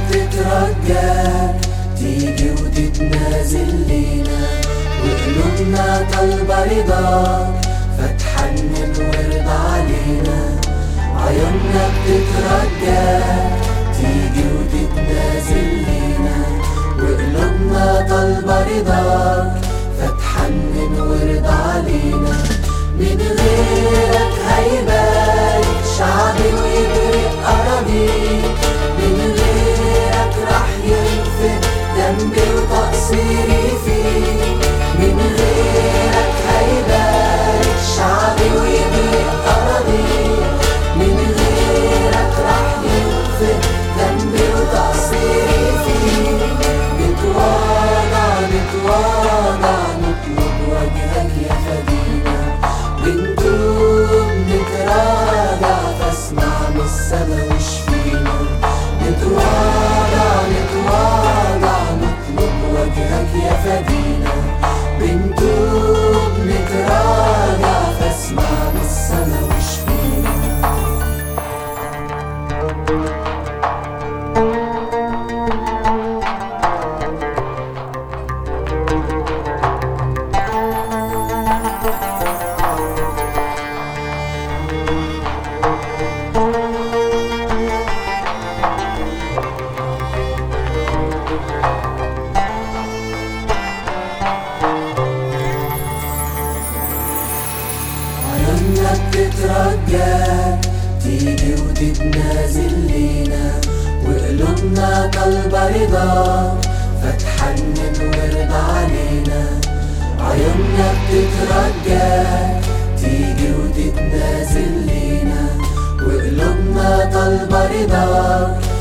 بتترجاك تيجي وتتنازل لينا وقلوبنا طالبة رضاك فتحنن وارضى علينا عيوننا بتترجاك تيجي وتتنازل لينا وقلوبنا طالبة رضاك فتحنن وارضى علينا من غيرك هيبارك شعبي ويبرق أراضيك من غيرك راح يغفر ذنبي وتقصيري فيك من غيرك هيبارك شعبي ويبرق أراضيك من غيرك راح يغفر ذنبي وتقصيري فيك نتواضع نتواضع نطلب وجهك يا فدينا بنتوب نتراجع فاسمع من السما واشفينا نتواضع نتواضع نطلب وجهك يا فدينا بنتوب نتراجع فاسمع من السما واشفينا عيوننا بتترجاك تيجي وتتنازل لينا وقلوبنا طالبة رضاك فتحنن وارضى علينا عيوننا بتترجاك تيجي وتتنازل لينا وقلوبنا طالبة رضاك